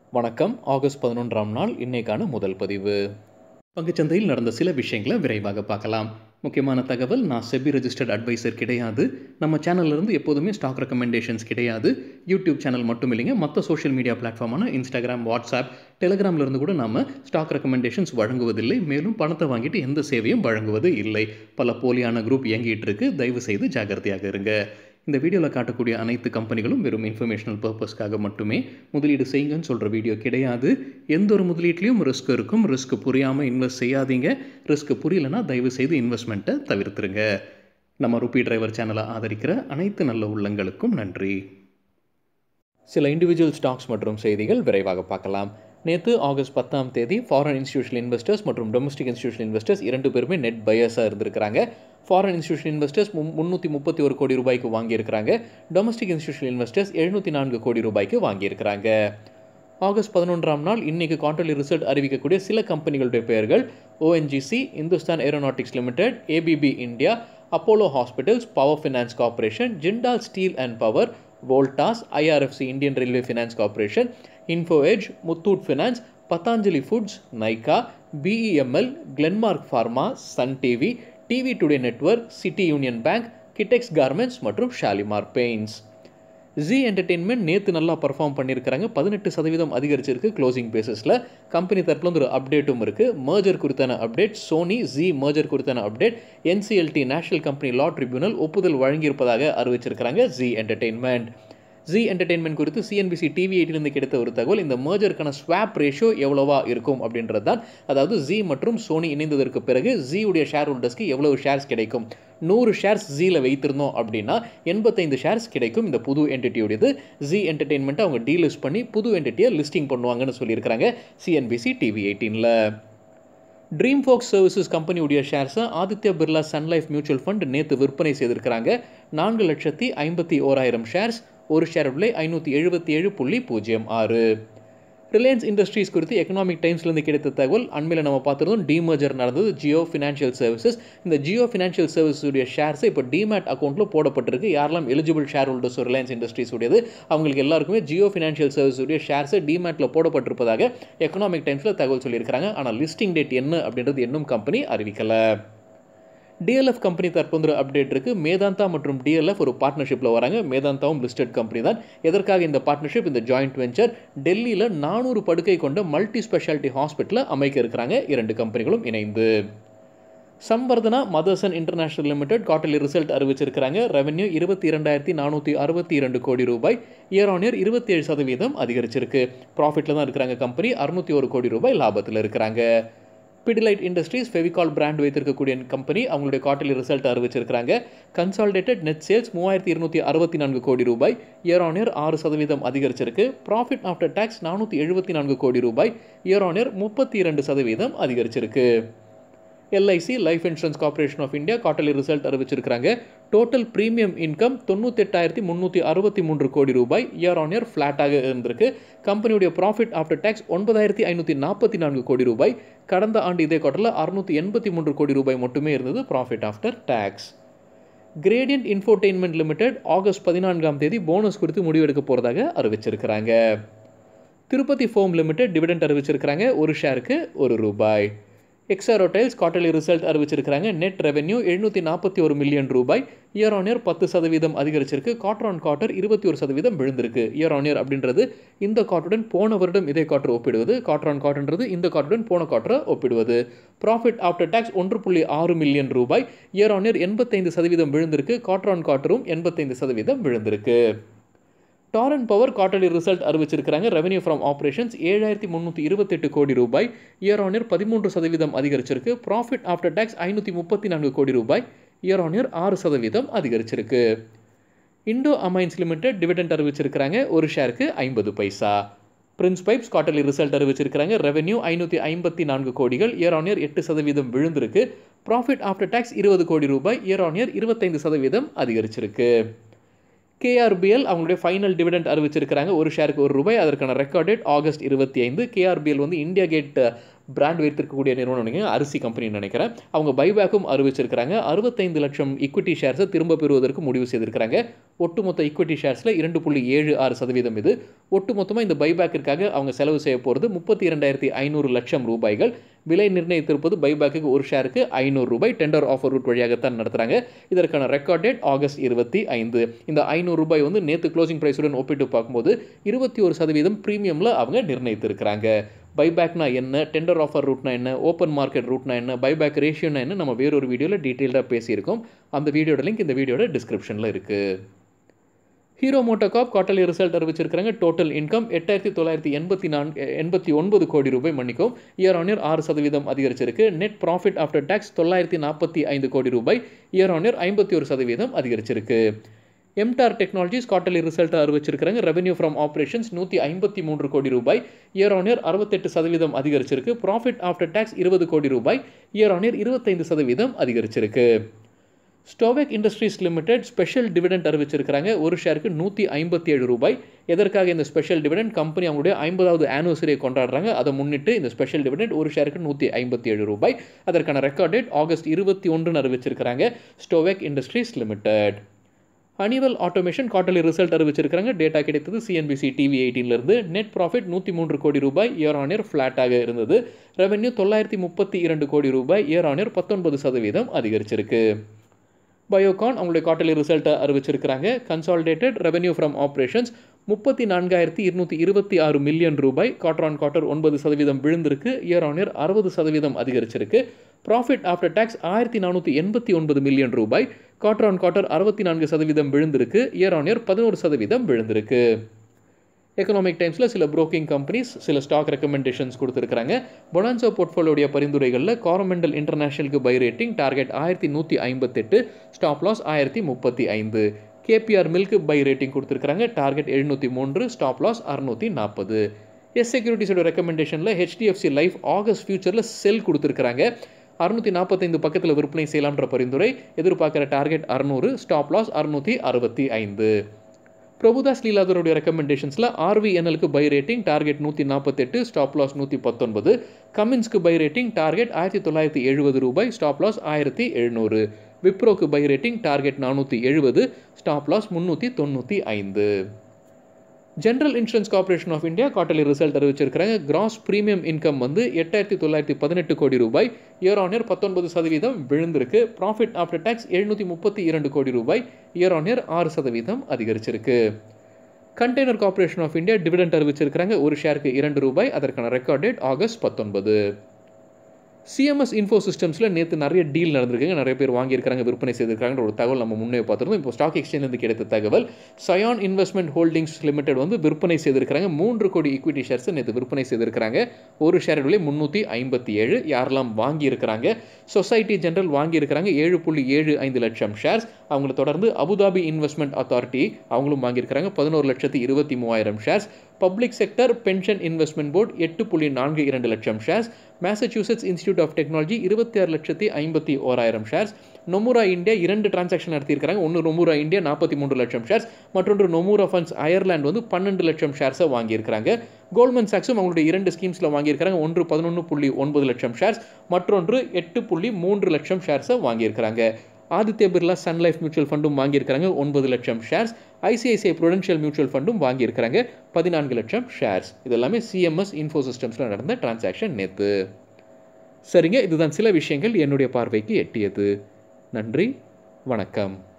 வணக்கம் ஆகஸ்ட் பதினொன்றாம் நாள் இன்னைக்கான முதல் பதிவு பங்குச்சந்தையில் நடந்த சில விஷயங்களை விரைவாக பார்க்கலாம் முக்கியமான தகவல் நான் செபி ரெஜிஸ்டர்ட் அட்வைசர் கிடையாது நம்ம சேனல்ல இருந்து எப்போதுமே ஸ்டாக் ரெக்கமெண்டேஷன்ஸ் கிடையாது யூடியூப் சேனல் மட்டும் இல்லைங்க மற்ற சோஷியல் மீடியா பிளாட்ஃபார்மான இன்ஸ்டாகிராம் வாட்ஸ்அப் டெலிகிராம்ல இருந்து கூட நாம ஸ்டாக் ரெக்கமெண்டேஷன்ஸ் வழங்குவதில்லை மேலும் பணத்தை வாங்கிட்டு எந்த சேவையும் வழங்குவது இல்லை பல போலியான குரூப் இயங்கிட்டு இருக்கு தயவு செய்து ஜாகிரதையாக இருங்க இந்த வீடியோவில் காட்டக்கூடிய அனைத்து கம்பெனிகளும் வெறும் இன்ஃபர்மேஷனல் பர்பஸ்க்காக மட்டுமே முதலீடு செய்யுங்கன்னு சொல்கிற வீடியோ கிடையாது எந்த ஒரு முதலீட்லையும் ரிஸ்க் இருக்கும் ரிஸ்க் புரியாமல் இன்வெஸ்ட் செய்யாதீங்க ரிஸ்க் புரியலனா தயவு செய்து இன்வெஸ்ட்மெண்ட்டை தவிர்த்துருங்க நம்ம ருபி டிரைவர் சேனலை ஆதரிக்கிற அனைத்து நல்ல உள்ளங்களுக்கும் நன்றி சில இண்டிவிஜுவல் ஸ்டாக்ஸ் மற்றும் செய்திகள் விரைவாக பார்க்கலாம் நேற்று ஆகஸ்ட் பத்தாம் தேதி ஃபாரின் இன்ஸ்டியூஷனல் இன்வெஸ்டர்ஸ் மற்றும் டொமஸ்டிக் இன்ஸ்டியூஷனல் இன்வெஸ்டர்ஸ் இரண்டு பேருமே நெட் பையர்ஸாக இருந்திருக்கிறாங்க ஃபாரின் இன்ஸ்டியூஷன் இன்வெஸ்டர்ஸ் முந்நூற்றி முப்பத்தி ஒரு கோடி ரூபாய்க்கு வாங்கியிருக்கிறாங்க டொமஸ்டிக் இன்ஸ்டியூஷனல் இன்வெஸ்டர்ஸ் எழுநூற்றி நான்கு கோடி ரூபாய்க்கு வாங்கியிருக்கிறாங்க ஆகஸ்ட் பதினொன்றாம் நாள் இன்னைக்கு குவார்டர்லி ரிசல்ட் அறிவிக்கக்கூடிய சில கம்பெனிகளுடைய பெயர்கள் ONGC Hindustan aeronautics limited ABB India Apollo hospitals power finance corporation Jindal steel and power Voltas IRFC Indian railway finance corporation Info Edge Muthoot finance Patanjali foods Nykaa BEML Glenmark pharma Sun TV TV today network city union bank Kitex garments மற்றும் Shalimar paints G entertainment நேற்று நல்லா perform பண்ணியிருக்கிறாங்க பதினெட்டு சதவீதம் அதிகரிச்சிருக்கு closing பேசிஸில் company தரப்புல வந்து ஒரு அப்டேட்டும் இருக்குது மர்ஜர் குறித்தான அப்டேட் சோனி ஜி மர்ஜர் குறித்தான update NCLT national company law tribunal ஒப்புதல் வழங்கியிருப்பதாக அறிவிச்சிருக்கிறாங்க ஜி என்டர்டெயின்மெண்ட் ஜி என்டர்டெயின்மெண்ட் குறித்து சிஎன்பிசி டிவி எயிட்டிலிருந்து கிடைத்த ஒரு தகவல் இந்த மர்ஜருக்கான ஸ்வாப் ரேஷியோ எவ்வளவா இருக்கும் அப்படின்றது தான் அதாவது ஜி மற்றும் சோனி இணைந்ததற்கு பிறகு ஜி உடைய ஷேர் ஹோல்டர்ஸ்க்கு எவ்வளவு ஷேர்ஸ் கிடைக்கும் நூறு ஷேர்ஸ் ஜியில் வைத்திருந்தோம் அப்படின்னா எண்பத்தைந்து ஷேர்ஸ் கிடைக்கும் இந்த புது என்டிட்டியோடது ஜி என்டர்டெயின்மெண்ட்டை அவங்க டீலிஸ்ட் பண்ணி புது என்டிட்டியை லிஸ்டிங் பண்ணுவாங்கன்னு சொல்லியிருக்கிறாங்க சிஎன்பிசி டிவி எயிட்டீனில் ட்ரீம் ஃபோக்ஸ் சர்வீசஸ் கம்பெனியுடைய ஷேர்ஸை Aditya Birla sun life mutual fund நேற்று விற்பனை செய்திருக்கிறாங்க நான்கு லட்சத்தி ஐம்பத்தி ஓராயிரம் ஷேர்ஸ் ஒரு ஷேர் விலை ஐநூற்றி எழுபத்தி ஏழு புள்ளி பூஜ்ஜியம் ஆறு ரிலையன்ஸ் இண்டஸ்ட்ரீஸ் குறித்து எக்கனாமிக் டைம்ஸ்லேருந்து கிடைத்த தகவல் அண்மையில் நம்ம பார்த்துருந்தோம் டிமர்ஜர் நடந்தது ஜியோ ஃபினான்ஷியல் சர்வீசஸ் இந்த ஜியோ ஃபினான்ஷியல் சர்வீஸுடைய ஷேர்ஸை இப்போ டிமேட் அக்கௌண்ட்டில் போடப்பட்டிருக்கு யாரெல்லாம் eligible share holders Reliance Industries உடையது அவங்களுக்கு எல்லாருக்குமே ஜியோ ஃபினான்ஷியல் சர்வீஸுடைய ஷேர்ஸை டிமேட்டில் போடப்பட்டிருப்பதாக எக்கனாமிக் டைம்ஸில் தகவல் சொல்லியிருக்காங்க ஆனால் லிஸ்டிங் டேட் என்ன அப்படின்றது இன்னும் கம்பெனி அறிவிக்கலை டிஎல்எஃப் கம்பெனி தற்போது அப்டேட் இருக்கு மேதாந்தா மற்றும் டிஎல்எஃப் ஒரு பார்ட்னர்ஷிப்பில் வராங்க மேதாந்தாவும் லிஸ்டட் கம்பெனி தான் எதற்காக இந்த பார்ட்னர்ஷிப் இந்த ஜாயிண்ட் வெஞ்சர் டெல்லியில் நானூறு படுக்கை கொண்ட மல்டி ஸ்பெஷாலிட்டி ஹாஸ்பிட்டலை அமைக்க இருக்கிறாங்க இரண்டு கம்பெனிகளும் இணைந்து Samvardhana Motherson international limited quarterly result அறிவிச்சிருக்கிறாங்க ரெவன்யூ இருபத்தி இரண்டாயிரத்தி நானூற்றி அறுபத்தி இரண்டு கோடி ரூபாய் இயர் ஆன் இயர் இருபத்தி ஏழு சதவீதம் அதிகரிச்சிருக்கு ப்ராஃபிட்டில் தான் இருக்கிறாங்க கம்பெனி அறுநூத்தி ஒரு கோடி ரூபாய் லாபத்தில் இருக்கிறாங்க பிடிலைட் இண்டஸ்ட்ரீஸ் ஃபெவிகால் பிராண்ட் வைத்திருக்கக்கூடிய கம்பெனி அவங்களுடைய குவார்டர்லி ரிசல்ட் அறிவிச்சிருக்காங்க கன்சால்டேட்டட் நெட் சேல்ஸ் மூவாயிரத்தி இருநூத்தி அறுபத்தி நான்கு கோடி ரூபாய் இயர் ஆன் இயர் ஆறு சதவீதம் அதிகரிச்சிருக்கு ப்ராஃபிட் ஆஃப்டர் டேக்ஸ் நானூற்றி எழுபத்தி நான்கு கோடி ரூபாய் இயர் ஆன் இயர் முப்பத்தி இரண்டு சதவீதம் அதிகரிச்சிருக்கு LIC life insurance corporation of India quarterly result அறிவிச்சிருக்காங்க டோட்டல் ப்ரீமியம் இன்கம் தொண்ணூத்தெட்டாயிரத்தி முந்நூற்றி அறுபத்தி மூன்று கோடி ரூபாய் இயர் ஆன் இயர் ஃப்ளாட்டாக இருந்திருக்கு கம்பெனியுடைய ப்ராஃபிட் ஆஃப்டர் டேக்ஸ் ஒன்பதாயிரத்தி ஐநூற்றி நாற்பத்தி நான்கு கோடி ரூபாய் கடந்த ஆண்டு இதே குவார்ட்டரில் அறுநூற்றி எண்பத்தி மூன்று கோடி ரூபாய் மட்டுமே இருந்தது profit after tax gradient infotainment limited August பதினான்காம் தேதி போனஸ் குறித்து முடிவெடுக்க போகிறதாக அறிவிச்சிருக்கிறாங்க திருப்பதி ஃபோம் லிமிடெட் டிவிடெண்ட் அறிவிச்சிருக்கிறாங்க ஒரு ஷேருக்கு ஒரு ரூபாய் எக்ஸாரோ டைல்ஸ் குவார்டர்லி ரிசல்ட் அறிவிச்சிருக்கிறாங்க நெட் ரெவென்யூ எழுநூற்றி நாற்பத்தி ஒரு மில்லியன் ரூபாய் இயர் ஆன் இயர் பத்து சதவீதம் அதிகரிச்சிருக்கு குவார்டர் ஆன் குவார்டர் இருபத்தி ஒரு சதவீதம் விழுந்திருக்கு இயர் ஆன் இயர் அப்படின்றது இந்த குவார்டருடன் போன வருடம் இதே குவார்டர் ஒப்பிடுவது குவார்டர் ஆன் குவார்டர்ன்றது இந்த குவார்டருடன் போன குவார்டரை ஒப்பிடுவது ப்ராஃபிட் ஆஃப்டர் டேக்ஸ் ஒன்று புள்ளி ஆறு மில்லியன் ரூபாய் இயர் ஆன் இயர் எண்பத்தைந்து சதவீதம் விழுந்திருக்கு குவார்டர் ஆன் குவார்டரும் எண்பத்தைந்து சதவீதம் விழுந்திருக்கு டாரன் பவர் குவார்டர்லி ரிசல்ட் அறிவிச்சிருக்கிறாங்க ரெவன்யூ ஃப்ரம் ஆப்ரேஷன்ஸ் ஏழாயிரத்தி முந்நூற்றி இருபத்தெட்டு கோடி ரூபாய் இயர் ஆன் இயர் பதிமூன்று சதவீதம் அதிகரிச்சிருக்கு ப்ராஃபிட் ஆஃப்டர் டேக்ஸ் ஐநூற்றி முப்பத்தி நான்கு கோடி ரூபாய் இயர் ஆன் இயர் ஆறு சதவீதம் அதிகரிச்சிருக்கு இண்டோ அமைன்ஸ் லிமிடெட் டிவிடெண்ட் அறிவிச்சிருக்கிறாங்க ஒரு ஷேருக்கு ஐம்பது பைசா பிரின்ஸ் பைப்ஸ் குவார்டர்லி ரிசல்ட் அறிவிச்சிருக்கிறாங்க ரெவன்யூ ஐநூற்றி ஐம்பத்தி நான்கு கோடிகள் இயர் ஆன் இயர் எட்டு சதவீதம் விழுந்திருக்கு ப்ராஃபிட் ஆஃப்டர் டேக்ஸ் இருபது கோடி ரூபாய் இயர் ஆன் இயர் இருபத்தைந்து சதவீதம் அதிகரிச்சிருக்கு கேஆர்பிஎல் அவங்களுடைய ஃபைனல் டிவிடெண்ட் அறிவிச்சிருக்கிறாங்க ஒரு ஷேருக்கு ஒரு ரூபாய் அதற்கான ரெக்கார்ட் டேட் ஆகஸ்ட் இருபத்தி ஐந்து கேஆர்பிஎல் வந்து இந்தியா கேட் பிராண்ட் வைத்திருக்கக்கூடிய நிறுவனம் நினைக்கிறேன் அரிசி கம்பெனின்னு நினைக்கிறேன் அவங்க பைபேக்கும் அறிவிச்சிருக்கிறாங்க அறுபத்தைந்து லட்சம் ஈக்விட்டி ஷேர்ஸை திரும்ப பெறுவதற்கு முடிவு செய்திருக்கிறாங்க ஒட்டுமொத்த ஈக்விட்டி ஷேர்ஸில் இரண்டு புள்ளி ஏழு ஆறு சதவீதம் இது ஒட்டுமொத்தமாக இந்த பைபேக்கிற்காக அவங்க செலவு செய்ய போகிறது முப்பத்தி இரண்டாயிரத்தி ஐநூறு லட்சம் ரூபாய்கள் விலை நிர்ணயித்திருப்பது பைபேக்கு ஒரு ஷேருக்கு ஐநூறு ரூபாய் டெண்டர் ஆஃபர் ரூட் வழியாகத்தான் நடத்துகிறாங்க இதற்கான ரெக்கார்ட் டேட் ஆகஸ்ட் இருபத்தி ஐந்து இந்த ஐநூறு ரூபாய் வந்து நேற்று க்ளோசிங் ப்ரைஸுடன் ஒப்பிட்டு பார்க்கும்போது இருபத்தி ஒரு சதவீதம் ப்ரீமியமில் அவங்க நிர்ணயித்திருக்கிறாங்க பைபேக்னா என்ன டெண்டர் ஆஃபர் ரூட்னா என்ன ஓப்பன் மார்க்கெட் ரூட்னா என்ன பைபேக் ரேஷியோனா என்ன நம்ம வேறொரு வீடியோவில் டீட்டெயில்டாக பேசியிருக்கோம் அந்த வீடியோட லிங்க் இந்த வீடியோட டிஸ்கிரிப்ஷனில் இருக்குது ஹீரோ மோட்டோகாப் குவார்டர்லி ரிசல்ட் அறிவிச்சிருக்காங்க டோட்டல் இன்கம் எட்டாயிரத்தி தொள்ளாயிரத்தி எண்பத்தி நான்கு எண்பத்தி ஒன்பது கோடி ரூபாய் மன்னிக்கும் இயர் ஆன் இயர் ஆறு சதவீதம் அதிகரிச்சிருக்கு நெட் ப்ராஃபிட் ஆஃப்டர் டேக்ஸ் தொள்ளாயிரத்தி நாற்பத்தி ஐந்து கோடி ரூபாய் இயர் ஆன் இயர் ஐம்பத்தி ஒரு சதவீதம் அதிகரிச்சிருக்கு எம்டார் டெக்னாலஜிஸ் குவார்டர்லி ரிசல்ட் அறிவிச்சிருக்காங்க ரெவன்யூ ஃப்ரம் ஆப்ரேஷன்ஸ் நூற்றி ஐம்பத்தி மூன்று கோடி ரூபாய் இயர் ஆன் இயர் அறுபத்தெட்டு சதவீதம் அதிகரிச்சிருக்கு ப்ராஃபிட் ஆஃப்டர் டேக்ஸ் இருபது கோடி ரூபாய் இயர் ஆன் இயர் இருபத்தைந்து சதவீதம் அதிகரிச்சிருக்கு Stovec industries limited special dividend அறிவிச்சிருக்கிறாங்க ஒரு ஷேருக்கு நூற்றி ஐம்பத்தி ஏழு ரூபாய் எதற்காக இந்த ஸ்பெஷல் டிவிடெண்ட் கம்பெனி அவங்களுடைய ஐம்பதாவது ஆனிவர்சரியை கொண்டாடுறாங்க அதை முன்னிட்டு இந்த ஸ்பெஷல் டிவிடெண்ட் ஒரு ஷேருக்கு நூற்றி ஐம்பத்தி ஏழு ரூபாய் அதற்கான ரெக்கார்ட் டேட் ஆகஸ்ட் இருபத்தி ஒன்றுன்னு அறிவிச்சிருக்கிறாங்க Stovec industries limited Honeywell automation quarterly result அறிவிச்சிருக்காங்க டேட்டா கிடைத்தது சிஎன்பிசி டிவி எயிட்டீன்லேருந்து நெட் ப்ராஃபிட் நூற்றி மூன்று கோடி ரூபாய் இயர் ஆன் இயர் ஃப்ளாட்டாக இருந்தது ரெவென்யூ தொள்ளாயிரத்தி முப்பத்தி இரண்டு கோடி ரூபாய் இயர் ஆன் இயர் பத்தொன்பது சதவீதம் அதிகரிச்சிருக்கு பயோகான் அவங்களுடைய குவார்டர்லி ரிசல்ட்டை அறிவிச்சிருக்கிறாங்க கன்சாலிடேட்டட் ரெவென்யூ ஃப்ரம் ஆப்ரேஷன்ஸ் முப்பத்தி நான்காயிரத்தி இருநூற்றி இருபத்தி ஆறு மில்லியன் ரூபாய் குவார்டர் ஆன் குவார்டர் ஒன்பது சதவீதம் விழுந்திருக்கு இயர் ஆன் இயர் அறுபது சதவீதம் அதிகரிச்சிருக்கு ப்ராஃபிட் ஆஃப்டர் டேக்ஸ் ஆயிரத்தி நானூற்றி எண்பத்தி ஒன்பது மில்லியன் ரூபாய் குவார்டர் ஆன் குவார்டர் அறுபத்தி நான்கு சதவீதம் விழுந்திருக்கு இயர் ஆன் இயர் பதினோரு சதவீதம் விழுந்திருக்கு எக்கனாமிக் டைம்ஸில் சில புரோக்கிங் கம்பெனிஸ் சில ஸ்டாக் ரெக்கமெண்டேஷன்ஸ் கொடுத்துருக்காங்க பொனான்சோ போர்ட்ஃபோலியோடைய பரிந்துரைகளில் காரமெண்டல் இன்டர்நேஷனலுக்கு பை ரேட்டிங் டார்கெட் ஆயிரத்தி நூற்றி ஐம்பத்தெட்டு ஸ்டாப் லாஸ் ஆயிரத்தி முப்பத்தி ஐந்து கேபிஆர் மில்க்கு பை ரேட்டிங் கொடுத்துருக்காங்க டார்கெட் எழுநூற்றி மூன்று ஸ்டாப் லாஸ் அறுநூற்றி நாற்பது எஸ் செக்யூரிட்டிஸோட ரெக்கமெண்டேஷனில் ஹெச்டிஎஃப்சி லைஃப் ஆகஸ்ட் ஃபியூச்சரில் செல் கொடுத்துருக்காங்க அறுநூற்றி நாற்பத்தைந்து பக்கத்தில் விற்பனை செய்யலாம்ன்ற பரிந்துரை எதிர்பார்க்குற டார்கெட் அறுநூறு ஸ்டாப் லாஸ் அறுநூற்றி அறுபத்தி ஐந்து பிரபுதாஸ் லீலாதருடைய ரெக்கமெண்டேஷன்ஸில் ஆர்விஎன்எலுக்கு பை ரேட்டிங் டார்கெட் நூற்றி நாற்பத்தெட்டு ஸ்டாப் லாஸ் நூற்றி பத்தொன்பது கமின்ஸ்க்கு பை ரேட்டிங் டார்கெட் ஆயிரத்தி தொள்ளாயிரத்தி எழுபது ரூபாய் ஸ்டாப் லாஸ் ஆயிரத்தி எழுநூறு விப்ரோக்கு பை ரேட்டிங் டார்கெட் நானூற்றி எழுபது ஸ்டாப் லாஸ் முந்நூற்றி தொண்ணூற்றி ஐந்து general insurance corporation of India quarterly result அறிவிச்சிருக்கிறாங்க கிராஸ் ப்ரீமியம் இன்கம் வந்து எட்டாயிரத்தி தொள்ளாயிரத்தி பதினெட்டு கோடி ரூபாய் இயர் ஆன் இயர் பத்தொன்பது சதவீதம் விழுந்திருக்கு ப்ராஃபிட் ஆஃப்டர் டேக்ஸ் எழுநூற்றி முப்பத்தி இரண்டு கோடி ரூபாய் இயர் ஆன் இயர் ஆறு சதவீதம் அதிகரிச்சிருக்கு container corporation of India dividend அறிவிச்சிருக்கிறாங்க ஒரு ஷேருக்கு இரண்டு ரூபாய் அதற்கான ரெக்கார்ட் டேட் ஆகஸ்ட் பத்தொன்பது சிஎம்எஸ் இன்ஃபோ சிஸ்டம்ஸில் நேற்று நிறைய டீல் நடந்திருக்குங்க நிறைய பேர் வாங்கியிருக்காங்க விற்பனை செய்திருக்காங்கன்ற ஒரு தகவல் நம்ம முன்னே பார்த்துருந்தோம் இப்போ ஸ்டாக் எக்ஸ்சேஞ்சிலிருந்து கிடைத்த தகவல் சயான் இன்வெஸ்ட்மெண்ட் ஹோல்டிங்ஸ் லிமிடெட் வந்து விற்பனை செய்திருக்கிறாங்க மூன்று கோடி ஈக்விட்டி ஷேர்ஸ் நேற்று விற்பனை செய்திருக்கிறாங்க ஒரு ஷேர் விலை முந்நூற்றி ஐம்பத்தி ஏழு யாரெல்லாம் வாங்கியிருக்கிறாங்க சொசைட்டி ஜெனரல் வாங்கியிருக்கிறாங்க ஏழு புள்ளி ஏழு ஐந்து லட்சம் ஷேர்ஸ் அவங்கள தொடர்ந்து அபுதாபி இன்வெஸ்ட்மெண்ட் அத்தாரிட்டி அவங்களும் வாங்கியிருக்கிறாங்க பதினோரு லட்சத்தி இருபத்தி மூவாயிரம் shares public sector pension investment board எட்டு புள்ளி நான்கு இரண்டு லட்சம் shares Massachusetts institute of technology இருபத்தி ஆறு லட்சத்தி ஐம்பத்தி ஓராயிரம் ஷேர்ஸ் நொமுரா இந்தியா இரண்டு டிரான்சாக்ஷன் நடத்தியிருக்காங்க ஒன்று நொமுரா இந்தியா நாற்பத்தி மூன்று லட்சம் ஷேர்ஸ் மற்றொன்று நொமுரா ஃபண்ட்ஸ் அயர்லாந்து வந்து பன்னெண்டு லட்சம் ஷேர்ஸை வாங்கியிருக்காங்க கோல்ட்மன் சாக்ஸும் அவங்களுடைய இரண்டு ஸ்கீம்ஸில் வாங்கியிருக்காங்க ஒன்று பதினொன்று புள்ளி ஒன்பது லட்சம் ஷேர்ஸ் மற்றொன்று எட்டு புள்ளி மூன்று லட்சம் ஷேர்ஸை வாங்கியிருக்கிறாங்க Aditya Birla sun life mutual ஃபண்டும் வாங்கியிருக்காங்க ஒன்பது லட்சம் ஷேர்ஸ் ஐசிஐசிஐ ப்ரொடென்ஷியல் மியூச்சுவல் ஃபண்டும் வாங்கியிருக்கிறாங்க பதினான்கு லட்சம் ஷேர்ஸ் இது எல்லாமே சிஎம்எஸ் இன்ஃபோ சிஸ்டம்ஸில் நடந்த டிரான்சாக்ஷன் நேற்று சரிங்க இதுதான் சில விஷயங்கள் என்னுடைய பார்வைக்கு எட்டியது நன்றி வணக்கம்